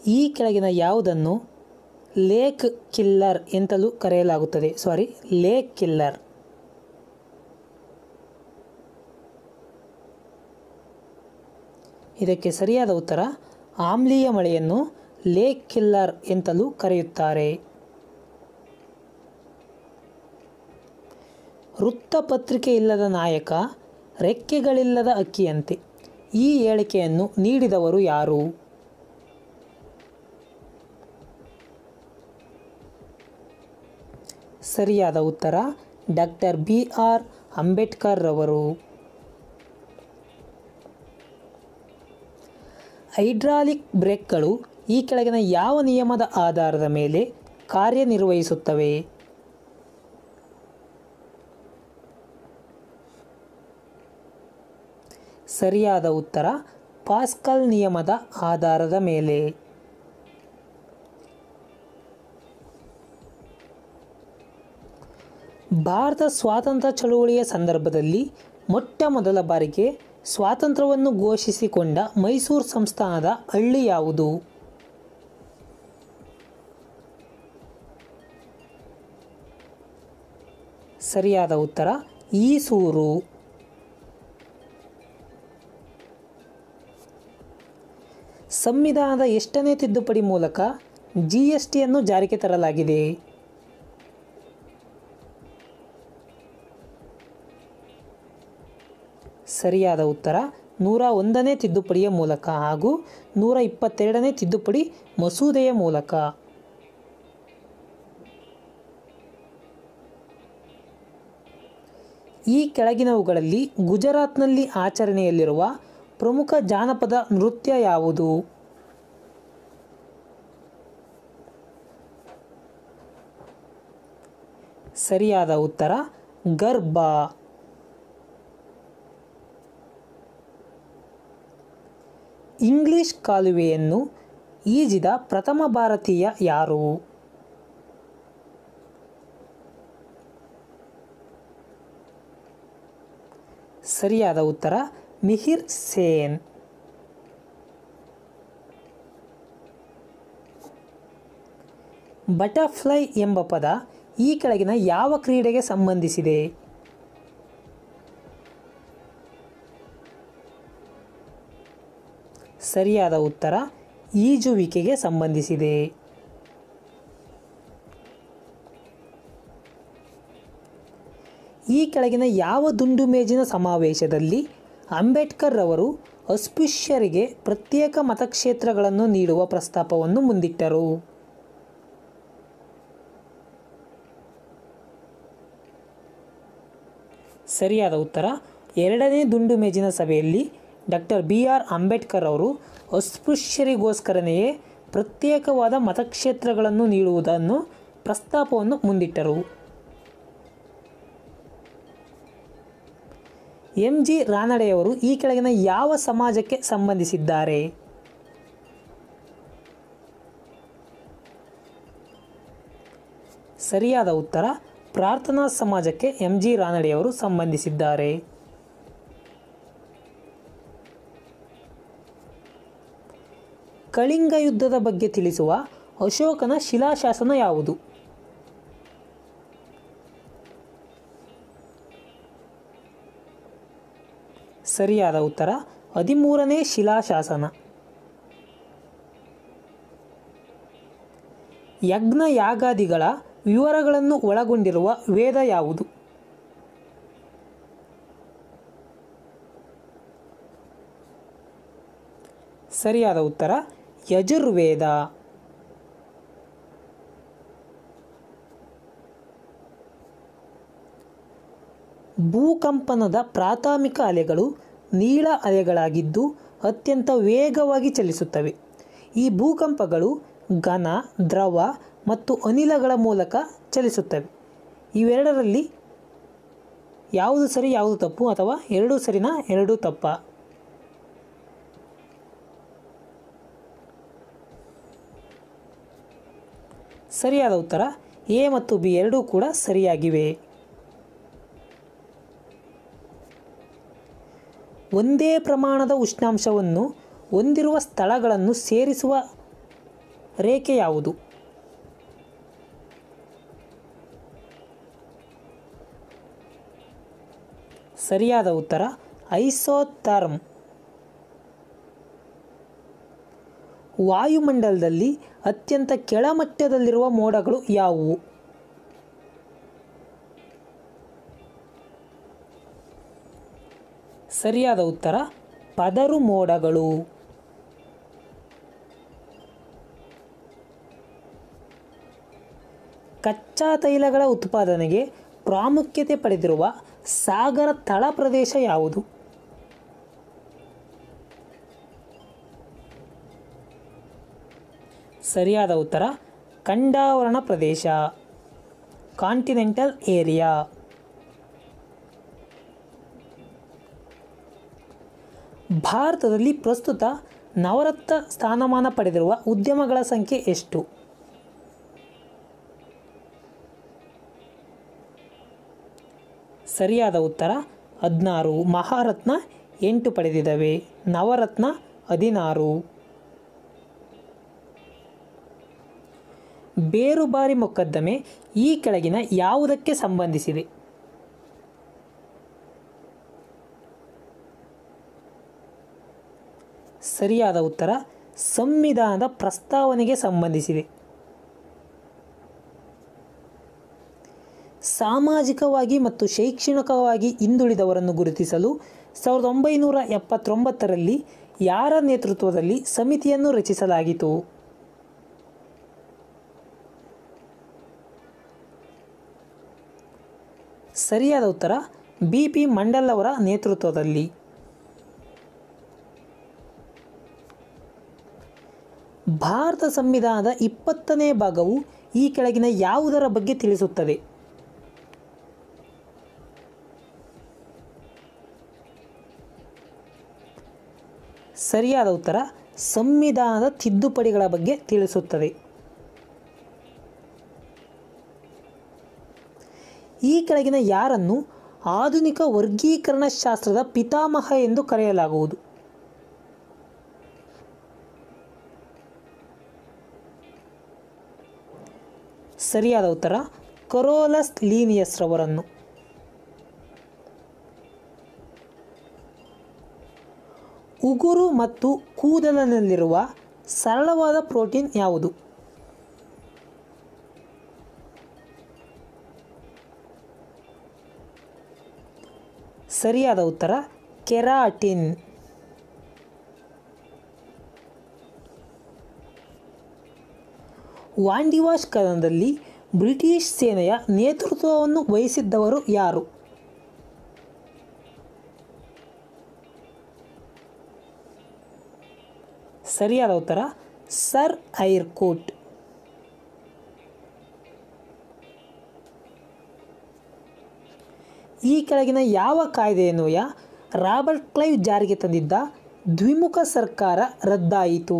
ಈ ಕೆಳಗಿನ ಯಾವುದನ್ನು ಲೇಕ್ ಕಿಲ್ಲರ್ ಎಂತಲೂ ಕರೆಯಲಾಗುತ್ತದೆ ಸಾರಿ ಲೇಕ್ ಕಿಲ್ಲರ್ ಇದಕ್ಕೆ ಸರಿಯಾದ ಉತ್ತರ ಆಮ್ಲೀಯ ಮಳೆಯನ್ನು ಲೇಕ್ ಕಿಲ್ಲರ್ ಎಂತಲೂ ಕರೆಯುತ್ತಾರೆ ವೃತ್ತಪತ್ರಿಕೆ ಇಲ್ಲದ ನಾಯಕ ರೆಕ್ಕೆಗಳಿಲ್ಲದ ಅಕ್ಕಿಯಂತೆ ಈ ಹೇಳಿಕೆಯನ್ನು ನೀಡಿದವರು ಯಾರು ಸರಿಯಾದ ಉತ್ತರ ಡಾಕ್ಟರ್ ಬಿ ಆರ್ ಅಂಬೇಡ್ಕರ್ ರವರು ಹೈಡ್ರಾಲಿಕ್ ಬ್ರೇಕ್ಗಳು ಈ ಕೆಳಗಿನ ಯಾವ ನಿಯಮದ ಆಧಾರದ ಮೇಲೆ ಕಾರ್ಯನಿರ್ವಹಿಸುತ್ತವೆ ಸರಿಯಾದ ಉತ್ತರ ಪಾಸ್ಕಲ್ ನಿಯಮದ ಆಧಾರದ ಮೇಲೆ ಭಾರತ ಸ್ವಾತಂತ್ರ್ಯ ಚಳುವಳಿಯ ಸಂದರ್ಭದಲ್ಲಿ ಮೊಟ್ಟ ಮೊದಲ ಬಾರಿಗೆ ಸ್ವಾತಂತ್ರ್ಯವನ್ನು ಘೋಷಿಸಿಕೊಂಡ ಮೈಸೂರು ಸಂಸ್ಥಾನದ ಹಳ್ಳಿ ಯಾವುದು ಸರಿಯಾದ ಉತ್ತರ ಈಸೂರು ಸಂವಿಧಾನದ ಎಷ್ಟನೇ ತಿದ್ದುಪಡಿ ಮೂಲಕ ಜಿ ಎಸ್ ಟಿಯನ್ನು ಜಾರಿಗೆ ತರಲಾಗಿದೆ ಸರಿಯಾದ ಉತ್ತರ ನೂರ ಒಂದನೇ ತಿದ್ದುಪಡಿಯ ಮೂಲಕ ಹಾಗೂ ನೂರ ಇಪ್ಪತ್ತೆರಡನೇ ತಿದ್ದುಪಡಿ ಮಸೂದೆಯ ಮೂಲಕ ಈ ಕೆಳಗಿನವುಗಳಲ್ಲಿ ಗುಜರಾತ್ನಲ್ಲಿ ಆಚರಣೆಯಲ್ಲಿರುವ ಪ್ರಮುಖ ಜಾನಪದ ನೃತ್ಯ ಯಾವುದು ಸರಿಯಾದ ಉತ್ತರ ಗರ್ಭ ಇಂಗ್ಲಿಷ್ ಕಾಲುವೆಯನ್ನು ಈಜಿದ ಪ್ರಥಮ ಭಾರತೀಯ ಯಾರು ಸರಿಯಾದ ಉತ್ತರ ಮಿಹಿರ್ ಸೇನ್ ಬಟರ್ಫ್ಲೈ ಎಂಬ ಪದ ಈ ಕೆಳಗಿನ ಯಾವ ಕ್ರೀಡೆಗೆ ಸಂಬಂಧಿಸಿದೆ ಸರಿಯಾದ ಉತ್ತರ ಈಜುವಿಕೆಗೆ ಸಂಬಂಧಿಸಿದೆ ಈ ಕೆಳಗಿನ ಯಾವ ದುಂಡು ಮೇಜಿನ ಸಮಾವೇಶದಲ್ಲಿ ಅಂಬೇಡ್ಕರ್ ರವರು ಅಸ್ಪೃಶ್ಯರಿಗೆ ಪ್ರತ್ಯೇಕ ಮತಕ್ಷೇತ್ರಗಳನ್ನು ನೀಡುವ ಪ್ರಸ್ತಾಪವನ್ನು ಮುಂದಿಟ್ಟರು ಸರಿಯಾದ ಉತ್ತರ ಎರಡನೇ ದುಂಡು ಮೇಜಿನ ಸಭೆಯಲ್ಲಿ ಡಾಕ್ಟರ್ ಬಿ ಆರ್ ಅಂಬೇಡ್ಕರ್ ಅವರು ಅಸ್ಪೃಶ್ಯರಿಗೋಸ್ಕರನೆಯೇ ಪ್ರತ್ಯೇಕವಾದ ಮತಕ್ಷೇತ್ರಗಳನ್ನು ನೀಡುವುದನ್ನು ಪ್ರಸ್ತಾಪವನ್ನು ಮುಂದಿಟ್ಟರು ಎಂ ಜಿ ರಾನಡೆಯವರು ಈ ಕೆಳಗಿನ ಯಾವ ಸಮಾಜಕ್ಕೆ ಸಂಬಂಧಿಸಿದ್ದಾರೆ ಸರಿಯಾದ ಉತ್ತರ ಪ್ರಾರ್ಥನಾ ಸಮಾಜಕ್ಕೆ ಎಂ ಜಿ ರಾನಡೆಯವರು ಸಂಬಂಧಿಸಿದ್ದಾರೆ ಕಳಿಂಗ ಯುದ್ಧದ ಬಗ್ಗೆ ತಿಳಿಸುವ ಅಶೋಕನ ಶಿಲಾಶಾಸನ ಯಾವುದು ಸರಿಯಾದ ಉತ್ತರ ಹದಿಮೂರನೇ ಶಿಲಾಶಾಸನ ಯಜ್ಞ ಯಾಗಾದಿಗಳ ವಿವರಗಳನ್ನು ಒಳಗೊಂಡಿರುವ ವೇದ ಯಾವುದು ಸರಿಯಾದ ಉತ್ತರ ಯಜುರ್ವೇದ ಭೂಕಂಪನದ ಪ್ರಾಥಮಿಕ ಅಲೆಗಳು ನೀಳ ಅಲೆಗಳಾಗಿದ್ದು ಅತ್ಯಂತ ವೇಗವಾಗಿ ಚಲಿಸುತ್ತವೆ ಈ ಭೂಕಂಪಗಳು ಘನ ದ್ರವ ಮತ್ತು ಅನಿಲಗಳ ಮೂಲಕ ಚಲಿಸುತ್ತವೆ ಇವೆರಡರಲ್ಲಿ ಯಾವುದು ಸರಿ ಯಾವುದು ತಪ್ಪು ಅಥವಾ ಎರಡೂ ಸರಿನಾ ಎರಡೂ ತಪ್ಪ ಸರಿಯಾದ ಉತ್ತರ ಎ ಮತ್ತು ಬಿ ಎರಡೂ ಕೂಡ ಸರಿಯಾಗಿವೆ ಒಂದೇ ಪ್ರಮಾಣದ ಉಷ್ಣಾಂಶವನ್ನು ಹೊಂದಿರುವ ಸ್ಥಳಗಳನ್ನು ಸೇರಿಸುವ ರೇಖೆ ಯಾವುದು ಸರಿಯಾದ ಉತ್ತರ ಐಸೋಥರ್ಮ್ ವಾಯುಮಂಡಲದಲ್ಲಿ ಅತ್ಯಂತ ಕೆಳಮಟ್ಟದಲ್ಲಿರುವ ಮೋಡಗಳು ಯಾವುವು ಸರಿಯಾದ ಉತ್ತರ ಪದರು ಮೋಡಗಳು ಕಚ್ಚಾ ತೈಲಗಳ ಉತ್ಪಾದನೆಗೆ ಪ್ರಾಮುಖ್ಯತೆ ಪಡೆದಿರುವ ಸಾಗರ ತಳ ಪ್ರದೇಶ ಯಾವುದು ಸರಿಯಾದ ಉತ್ತರ ಖಂಡಾವರಣ ಪ್ರದೇಶ ಕಾಂಟಿನೆಂಟಲ್ ಏರಿಯಾ ಭಾರತದಲ್ಲಿ ಪ್ರಸ್ತುತ ನವರತ್ನ ಸ್ಥಾನಮಾನ ಪಡೆದಿರುವ ಉದ್ಯಮಗಳ ಸಂಖ್ಯೆ ಎಷ್ಟು ಸರಿಯಾದ ಉತ್ತರ ಹದಿನಾರು ಮಹಾರತ್ನ ಎಂಟು ಪಡೆದಿದ್ದಾವೆ ನವರತ್ನ ಹದಿನಾರು ಬೇರುಬಾರಿ ಮೊಕದ್ದಮೆ ಈ ಕೆಳಗಿನ ಯಾವುದಕ್ಕೆ ಸಂಬಂಧಿಸಿದೆ ಸರಿಯಾದ ಉತ್ತರ ಸಂವಿಧಾನದ ಪ್ರಸ್ತಾವನೆಗೆ ಸಂಬಂಧಿಸಿದೆ ಸಾಮಾಜಿಕವಾಗಿ ಮತ್ತು ಶೈಕ್ಷಣಿಕವಾಗಿ ಹಿಂದುಳಿದವರನ್ನು ಗುರುತಿಸಲು ಸಾವಿರದ ಒಂಬೈನೂರ ಎಪ್ಪತ್ತೊಂಬತ್ತರಲ್ಲಿ ಯಾರ ನೇತೃತ್ವದಲ್ಲಿ ಸಮಿತಿಯನ್ನು ರಚಿಸಲಾಗಿತು ಸರಿಯಾದ ಉತ್ತರ ಬಿ ಪಿ ಮಂಡಲ್ ಅವರ ನೇತೃತ್ವದಲ್ಲಿ ಭಾರತ ಸಂವಿಧಾನದ ಇಪ್ಪತ್ತನೇ ಭಾಗವು ಈ ಕೆಳಗಿನ ಯಾವುದರ ಬಗ್ಗೆ ತಿಳಿಸುತ್ತದೆ ಸರಿಯಾದ ಉತ್ತರ ಸಂವಿಧಾನದ ತಿದ್ದುಪಡಿಗಳ ಬಗ್ಗೆ ತಿಳಿಸುತ್ತದೆ ಈ ಕೆಳಗಿನ ಯಾರನ್ನು ಆಧುನಿಕ ವರ್ಗೀಕರಣ ಶಾಸ್ತ್ರದ ಪಿತಾಮಹ ಎಂದು ಕರೆಯಲಾಗುವುದು ಸರಿಯಾದ ಉತ್ತರ ಕೊರೋಲಸ್ ಲೀನಿಯಸ್ ರವರನ್ನು ಉಗುರು ಮತ್ತು ಕೂದಲಿನಲ್ಲಿರುವ ಸರಳವಾದ ಪ್ರೋಟೀನ್ ಯಾವುದು ಸರಿಯಾದ ಉತ್ತರ ಕೆರಾಟಿನ್ ವಾಂಡಿವಾಶ್ ಕದನದಲ್ಲಿ ಬ್ರಿಟಿಷ್ ಸೇನೆಯ ನೇತೃತ್ವವನ್ನು ವಹಿಸಿದ್ದವರು ಯಾರು ಸರಿಯಾದ ಉತ್ತರ ಸರ್ ಐರ್ಕೋಟ್ ಈ ಕೆಳಗಿನ ಯಾವ ಕಾಯ್ದೆಯನ್ವಯ ರಾಬರ್ಟ್ ಕ್ಲೈವ್ ಜಾರಿಗೆ ತಂದಿದ್ದ ದ್ವಿಮುಖ ಸರ್ಕಾರ ರದ್ದಾಯಿತು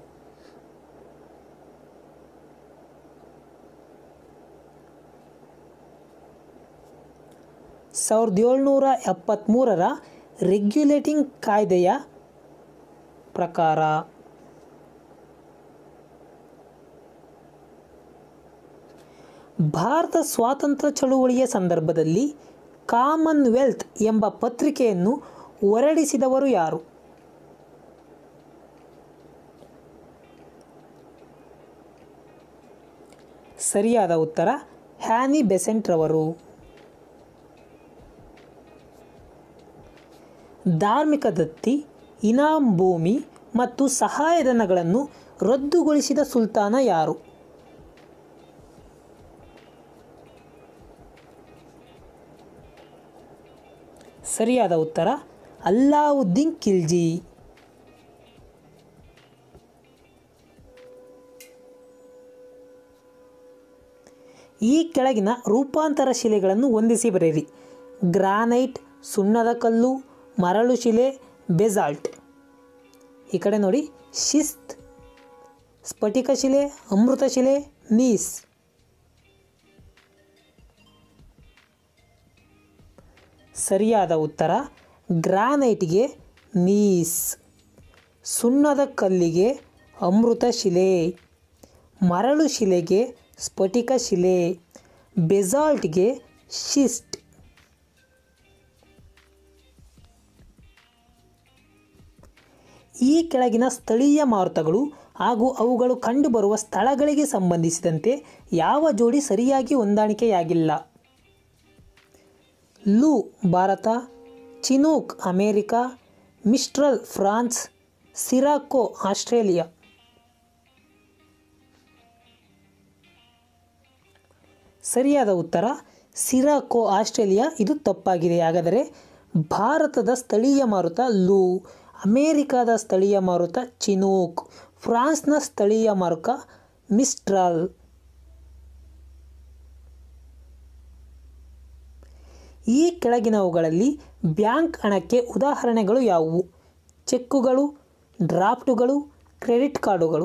ಸಾವಿರದ ಏಳ್ನೂರ ಎಪ್ಪತ್ತ್ಮೂರರ ರೆಗ್ಯುಲೇಟಿಂಗ್ ಕಾಯ್ದೆಯ ಪ್ರಕಾರ ಭಾರತ ಸ್ವಾತಂತ್ರ್ಯ ಚಳುವಳಿಯ ಸಂದರ್ಭದಲ್ಲಿ ಕಾಮನ್ವೆಲ್ತ್ ಎಂಬ ಪತ್ರಿಕೆಯನ್ನು ಹೊರಡಿಸಿದವರು ಯಾರು ಸರಿಯಾದ ಉತ್ತರ ಹ್ಯಾನಿ ಬೆಸೆಂಟ್ ರವರು ಧಾರ್ಮಿಕ ದತ್ತಿ ಇನಾಮ್ ಭೂಮಿ ಮತ್ತು ಸಹಾಯಧನಗಳನ್ನು ರದ್ದುಗೊಳಿಸಿದ ಸುಲ್ತಾನ ಯಾರು ಸರಿಯಾದ ಉತ್ತರ ಅಲ್ಲಾವುದ್ದೀನ್ ಖಿಲ್ಜಿ ಈ ಕೆಳಗಿನ ರೂಪಾಂತರ ಶಿಲೆಗಳನ್ನು ಹೊಂದಿಸಿ ಬರೆಯಿರಿ ಗ್ರಾನೈಟ್ ಸುಣ್ಣದ ಕಲ್ಲು ಮರಳು ಶಿಲೆ ಬೆಸಾಲ್ಟ್ ಈ ಕಡೆ ನೋಡಿ ಶಿಸ್ತ್ ಸ್ಫಟಿಕ ಶಿಲೆ ಅಮೃತ ಶಿಲೆ ನೀಸ್ ಸರಿಯಾದ ಉತ್ತರ ಗ್ರಾನೈಟ್ಗೆ ನೀಸ್ ಸುಣ್ಣದ ಕಲ್ಲಿಗೆ ಅಮೃತ ಶಿಲೆ ಮರಳು ಶಿಲೆಗೆ ಸ್ಫಟಿಕ ಶಿಲೆ ಬೆಸಾಲ್ಟ್ಗೆ ಶಿಸ್ಟ್ ಈ ಕೆಳಗಿನ ಸ್ಥಳೀಯ ಮಾರುತಗಳು ಹಾಗೂ ಅವುಗಳು ಕಂಡುಬರುವ ಸ್ಥಳಗಳಿಗೆ ಸಂಬಂಧಿಸಿದಂತೆ ಯಾವ ಜೋಡಿ ಸರಿಯಾಗಿ ಹೊಂದಾಣಿಕೆಯಾಗಿಲ್ಲ loo Bharata Chinook America mistral France sirocco Australia ಸರಿಯಾದ ಉತ್ತರ ಸಿರಾಕೋ ಆಸ್ಟ್ರೇಲಿಯಾ ಇದು ತಪ್ಪಾಗಿದೆ ಹಾಗಾದರೆ ಭಾರತದ ಸ್ಥಳೀಯ ಮಾರುತ ಲೂ ಅಮೇರಿಕಾದ ಸ್ಥಳೀಯ ಮಾರುತ ಚಿನೂಕ್ ಫ್ರಾನ್ಸ್ನ ಸ್ಥಳೀಯ ಮಾರುತ ಮಿಸ್ಟ್ರಲ್ ಈ ಕೆಳಗಿನವುಗಳಲ್ಲಿ ಬ್ಯಾಂಕ್ ಹಣಕ್ಕೆ ಉದಾಹರಣೆಗಳು ಯಾವುವು ಚೆಕ್ಕುಗಳು ಡ್ರಾಫ್ಟುಗಳು ಕ್ರೆಡಿಟ್ ಕಾರ್ಡುಗಳು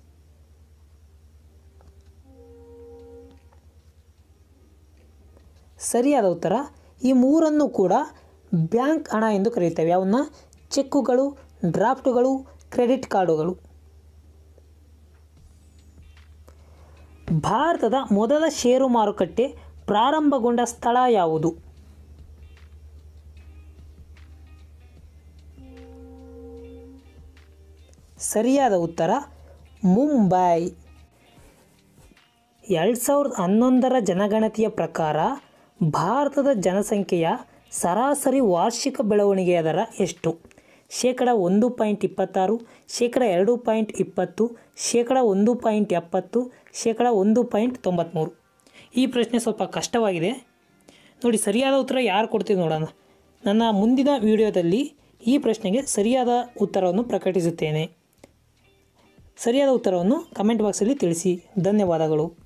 ಸರಿಯಾದ ಉತ್ತರ ಈ ಮೂರನ್ನು ಕೂಡ ಬ್ಯಾಂಕ್ ಹಣ ಎಂದು ಕರೆಯುತ್ತೇವೆ ಅವನ್ನ ಚೆಕ್ಕುಗಳು ಡ್ರಾಫ್ಟುಗಳು ಕ್ರೆಡಿಟ್ ಕಾರ್ಡುಗಳು ಭಾರತದ ಮೊದಲ ಷೇರು ಮಾರುಕಟ್ಟೆ ಪ್ರಾರಂಭಗೊಂಡ ಸ್ಥಳ ಯಾವುದು ಸರಿಯಾದ ಉತ್ತರ ಮುಂಬೈ ಎರಡು ಸಾವಿರದ ಹನ್ನೊಂದರ ಜನಗಣತಿಯ ಪ್ರಕಾರ ಭಾರತದ ಜನಸಂಖ್ಯೆಯ ಸರಾಸರಿ ವಾರ್ಷಿಕ ಬೆಳವಣಿಗೆಯ ದರ ಎಷ್ಟು ಶೇಕಡ ಒಂದು ಪಾಯಿಂಟ್ ಇಪ್ಪತ್ತಾರು ಶೇಕಡ ಎರಡು ಪಾಯಿಂಟ್ ಇಪ್ಪತ್ತು ಶೇಕಡ ಒಂದು ಪಾಯಿಂಟ್ ಎಪ್ಪತ್ತು ಶೇಕಡ ಒಂದು ಪಾಯಿಂಟ್ ತೊಂಬತ್ತ್ಮೂರು ಈ ಪ್ರಶ್ನೆ ಸ್ವಲ್ಪ ಕಷ್ಟವಾಗಿದೆ ನೋಡಿ ಸರಿಯಾದ ಉತ್ತರ ಯಾರು ಕೊಡ್ತೀವಿ ನೋಡೋಣ ನನ್ನ ಮುಂದಿನ ವಿಡಿಯೋದಲ್ಲಿ ಈ ಪ್ರಶ್ನೆಗೆ ಸರಿಯಾದ ಉತ್ತರವನ್ನು ಪ್ರಕಟಿಸುತ್ತೇನೆ ಸರಿಯಾದ ಉತ್ತರವನ್ನು ಕಮೆಂಟ್ ಬಾಕ್ಸಲ್ಲಿ ತಿಳಿಸಿ ಧನ್ಯವಾದಗಳು